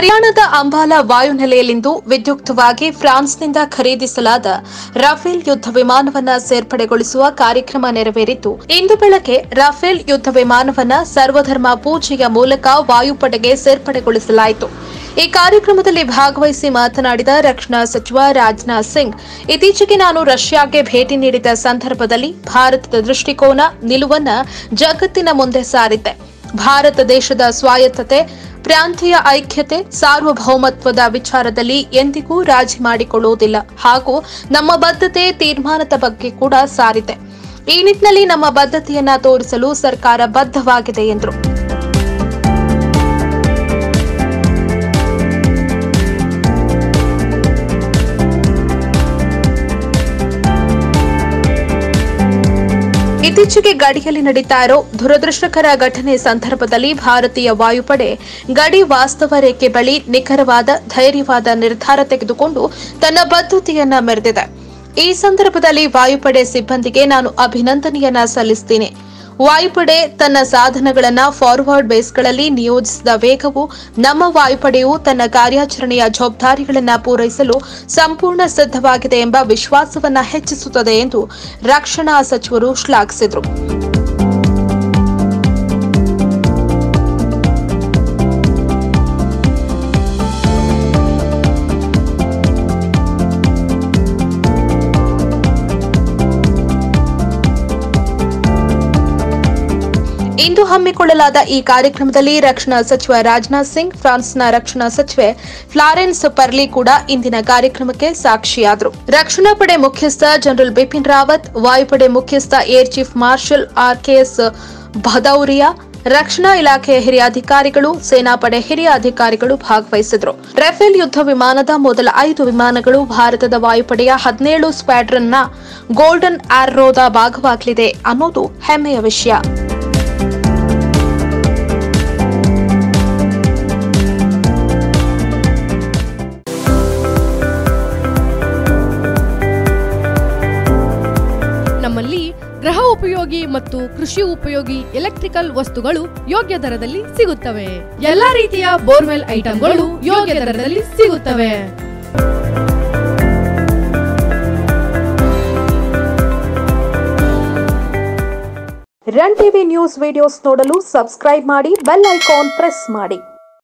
ಹರಿಯಾಣದ ಅಂಬಾಲಾ ವಾಯುನೆಲೆಯಲ್ಲಿಂದು ವಿದ್ಯುಕ್ತವಾಗಿ ಫ್ರಾನ್ಸ್ನಿಂದ ಖರೀದಿಸಲಾದ ರಫೇಲ್ ಯುದ್ಧ ವಿಮಾನವನ್ನ ಸೇರ್ಪಡೆಗೊಳಿಸುವ ಕಾರ್ಯಕ್ರಮ ನೆರವೇರಿದ್ದು ಇಂದು ಬೆಳಗ್ಗೆ ರಫೇಲ್ ಯುದ್ಧ ವಿಮಾನವನ್ನ ಸರ್ವಧರ್ಮ ಪೂಜೆಯ ಮೂಲಕ ವಾಯುಪಡೆಗೆ ಸೇರ್ಪಡೆಗೊಳಿಸಲಾಯಿತು ಈ ಕಾರ್ಯಕ್ರಮದಲ್ಲಿ ಭಾಗವಹಿಸಿ ಮಾತನಾಡಿದ ರಕ್ಷಣಾ ಸಚಿವ ರಾಜನಾಥ್ ಸಿಂಗ್ ಇತ್ತೀಚೆಗೆ ನಾನು ರಷ್ಯಾಗೆ ಭೇಟಿ ನೀಡಿದ ಸಂದರ್ಭದಲ್ಲಿ ಭಾರತದ ದೃಷ್ಟಿಕೋನ ನಿಲುವನ್ನ ಜಗತ್ತಿನ ಮುಂದೆ ಸಾರಿದ್ದೆ ಭಾರತ ದೇಶದ ಸ್ವಾಯತ್ತತೆ ಪ್ರಾಂತೀಯ ಐಕ್ಯತೆ ಸಾರ್ವಭೌಮತ್ವದ ವಿಚಾರದಲ್ಲಿ ಎಂದಿಗೂ ರಾಜಿ ಮಾಡಿಕೊಳ್ಳುವುದಿಲ್ಲ ಹಾಗೂ ನಮ್ಮ ಬದ್ಧತೆ ತೀರ್ಮಾನದ ಬಗ್ಗೆ ಕೂಡ ಸಾರಿದೆ ಈ ನಿಟ್ಟಿನಲ್ಲಿ ನಮ್ಮ ಬದ್ಧತೆಯನ್ನ ತೋರಿಸಲು ಸರ್ಕಾರ ಬದ್ಧವಾಗಿದೆ ಎಂದರು ಇತ್ತೀಚೆಗೆ ಗಡಿಯಲ್ಲಿ ನಡೀತಾ ಇರೋ ದುರದೃಷ್ಟಕರ ಘಟನೆ ಸಂದರ್ಭದಲ್ಲಿ ಭಾರತೀಯ ವಾಯುಪಡೆ ಗಡಿ ವಾಸ್ತವ ರೇಖೆ ಬಳಿ ನಿಖರವಾದ ಧೈರ್ಯವಾದ ನಿರ್ಧಾರ ತೆಗೆದುಕೊಂಡು ತನ್ನ ಬದ್ಧತೆಯನ್ನ ಮೆರೆದಿದೆ ಈ ಸಂದರ್ಭದಲ್ಲಿ ವಾಯುಪಡೆ ಸಿಬ್ಬಂದಿಗೆ ನಾನು ಅಭಿನಂದನೆಯನ್ನ ಸಲ್ಲಿಸ್ತೀನಿ ವಾಯುಪಡೆ ತನ್ನ ಸಾಧನಗಳನ್ನ ಫಾರ್ವರ್ಡ್ ಬೇಸ್ಗಳಲ್ಲಿ ನಿಯೋಜಿಸಿದ ವೇಗವು ನಮ್ಮ ವಾಯುಪಡೆಯು ತನ್ನ ಕಾರ್ಯಾಚರಣೆಯ ಜವಾಬ್ದಾರಿಗಳನ್ನ ಪೂರೈಸಲು ಸಂಪೂರ್ಣ ಸಿದ್ಧವಾಗಿದೆ ಎಂಬ ವಿಶ್ವಾಸವನ್ನ ಹೆಚ್ಚಿಸುತ್ತದೆ ಎಂದು ರಕ್ಷಣಾ ಸಚಿವರು ಶ್ಲಾಘಿಸಿದರು ಇಂದು ಹಮ್ಮಿಕೊಳ್ಳಲಾದ ಈ ಕಾರ್ಯಕ್ರಮದಲ್ಲಿ ರಕ್ಷಣಾ ಸಚಿವ ರಾಜನಾಥ್ ಸಿಂಗ್ ಫ್ರಾನ್ಸ್ನ ರಕ್ಷಣಾ ಸಚಿವೆ ಫ್ಲಾರೆನ್ಸ್ ಪರ್ಲಿ ಕೂಡ ಇಂದಿನ ಕಾರ್ಯಕ್ರಮಕ್ಕೆ ಸಾಕ್ಷಿಯಾದರು ರಕ್ಷಣಾ ಪಡೆ ಮುಖ್ಯಸ್ಥ ಜನರಲ್ ಬಿಪಿನ್ ರಾವತ್ ವಾಯುಪಡೆ ಮುಖ್ಯಸ್ಥ air chief marshal RKS Bhadauria ರಕ್ಷಣಾ ಇಲಾಖೆಯ ಹಿರಿಯ ಅಧಿಕಾರಿಗಳು ಸೇನಾಪಡೆ ಹಿರಿಯ ಅಧಿಕಾರಿಗಳು ಭಾಗವಹಿಸಿದ್ರು ರಫೇಲ್ ಯುದ್ಧ ವಿಮಾನದ ಮೊದಲ ಐದು ವಿಮಾನಗಳು ಭಾರತದ ವಾಯುಪಡೆಯ ಹದಿನೇಳು ಸ್ಕ್ವಾಡ್ರನ್ನ ಗೋಲ್ಡನ್ ಆರ್ರೋದ ಭಾಗವಾಗಲಿದೆ ಅನ್ನೋದು ಹೆಮ್ಮೆಯ ವಿಷಯ ನಮ್ಮ ನಮ್ಮಲ್ಲಿ ಗೃಹ ಉಪಯೋಗಿ ಮತ್ತು ಕೃಷಿ ಉಪಯೋಗಿ ಎಲೆಕ್ಟ್ರಿಕಲ್ ವಸ್ತುಗಳು ಯೋಗ್ಯ ದರದಲ್ಲಿ ಸಿಗುತ್ತವೆ ಎಲ್ಲಾ ರೀತಿಯ ಬೋರ್ವೆಲ್ ಐಟಂಗಳು ಯೋಗ್ಯ ದರದಲ್ಲಿ ಸಿಗುತ್ತವೆ ರನ್ ಟಿವಿ ನ್ಯೂಸ್ ವಿಡಿಯೋಸ್ ನೋಡಲು ಸಬ್ಸ್ಕ್ರೈಬ್ ಮಾಡಿ ಬೆಲ್ ಐಕಾನ್ ಪ್ರೆಸ್ ಮಾಡಿ